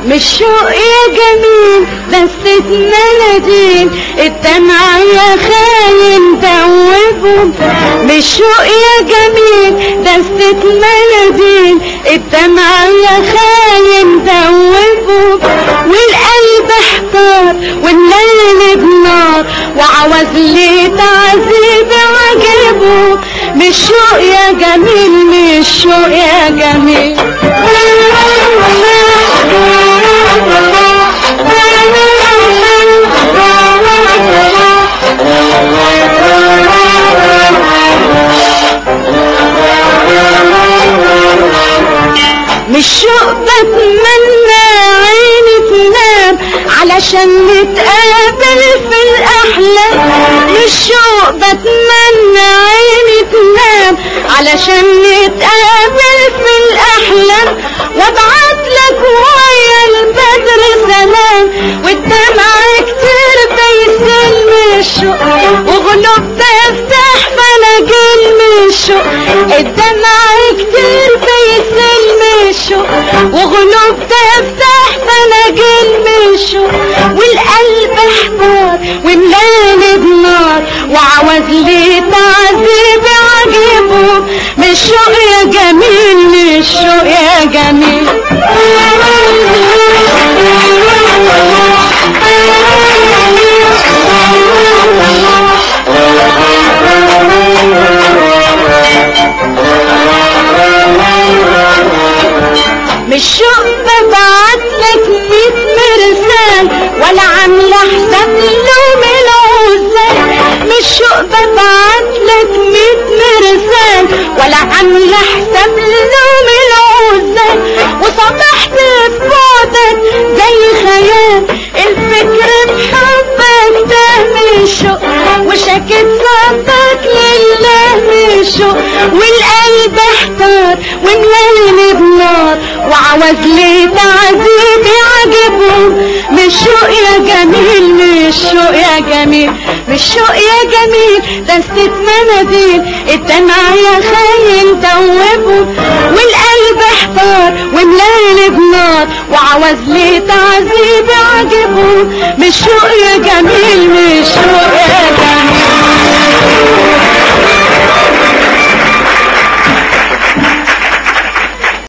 مش شوق يا جميل دستة مناديل الدمع يا خاين دوبهم مش شوق يا جميل دستة مناديل الدمع يا خاين دوبهم والقلب احتار والليل بنار وعوز لي تعذيب عجبه مش شوق يا جميل مش شوق يا جميل مش شوق بتمنى عيني تنام علشان نتقابل في الأحلام مش شوق بتمنى عيني تنام علشان نتقابل في الأحلام وابعت لك ويا البدر سلام والدمع كتير بيسل من الشوق وغلوب تفتح فناجيل من الشوق الدمع كتير بيسل من الشوق وغلوب تفتح فناجيل من الشوق والقلب احتار وملاني بنار وعوز لي تعذيب عجيبه مش شوق يا جميل مش شوق يا جميل مش شوق ببعت لك ميت مرسال ولا عامله حساب لوم العزال مش شوق ببعت لك ميت مرسال ولا عامله حساب لوم العزال وصبحت في بعدك زي خيال الفكر بحبك ده من شوق وشكت صدق لله من شوق والقلب احتار وملاني بنار وعوز لي تعذيب يعجبهم مش شوق يا جميل مش شوق يا جميل مش شوق يا جميل دستة مناديل الدمع يا خاين دوبهم والقلب احتار وملاني بنار وعوز لي تعذيب يعجبهم مش شوق يا جميل مش شوق يا جميل